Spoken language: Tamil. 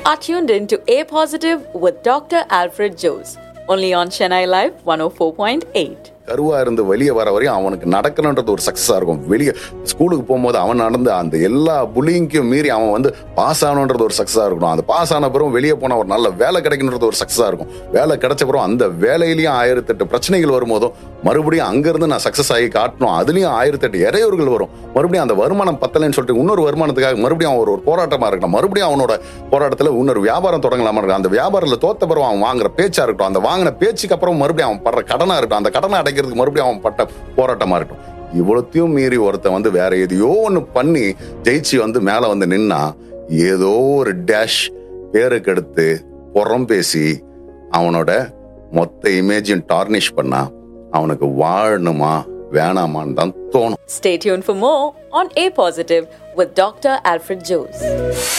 are tuned in to A Positive with Dr. Alfred Jose, only on Chennai Live 104.8. கருவா இருந்து வெளியே வர வரையும் அவனுக்கு நடக்கணுன்றது ஒரு சக்சஸா இருக்கும் வெளியே ஸ்கூலுக்கு போகும்போது அவன் நடந்த அந்த எல்லா புலிங்கையும் மீறி அவன் வந்து பாஸ் ஆகணுன்றது ஒரு சக்சஸா இருக்கணும் அந்த பாஸ் ஆன பிறகு வெளியே போன ஒரு நல்ல வேலை கிடைக்கணுன்றது ஒரு சக்சஸா இருக்கும் வேலை கிடைச்ச பிறகு அந்த வேலையிலயும் ஆயிரத்தெட்டு பிரச்சனைகள் வரும்போதும் மறுபடியும் அங்கிருந்து நான் சக்சஸ் ஆகி காட்டணும் அதுலயும் ஆயிரத்தெட்டு இறையூறுகள் வரும் மறுபடியும் அந்த வருமானம் பத்தலைன்னு சொல்லிட்டு இன்னொரு வருமானத்துக்காக மறுபடியும் அவன் ஒரு ஒரு போராட்டமா இருக்கணும் மறுபடியும் அவனோட போராட்டத்துல இன்னொரு வியாபாரம் தொடங்கலாமா இருக்கும் அந்த வியாபாரத்துல தோத்த பிறகு அவன் வாங்குற பேச்சா இருக்கட்டும் அந்த வாங்கின பேச்சுக்கு அப்புறம் மறுபடியும் அவன் படுற கடனா இருக்கட்டும் அந்த கடனை அடைக்கிறதுக்கு மறுபடியும் அவன் பட்ட போராட்டமா இருக்கட்டும் இவ்வளத்தையும் மீறி ஒருத்தன் வந்து வேற எதையோ ஒண்ணு பண்ணி ஜெயிச்சு வந்து மேல வந்து நின்னா ஏதோ ஒரு டேஷ் பேருக்கு எடுத்து புறம் பேசி அவனோட மொத்த இமேஜையும் டார்னிஷ் பண்ணா அவனுக்கு வாழணுமா வேணாமான்னு தான் தோணும் Stay tuned for more on A Positive with Dr. Alfred Jose.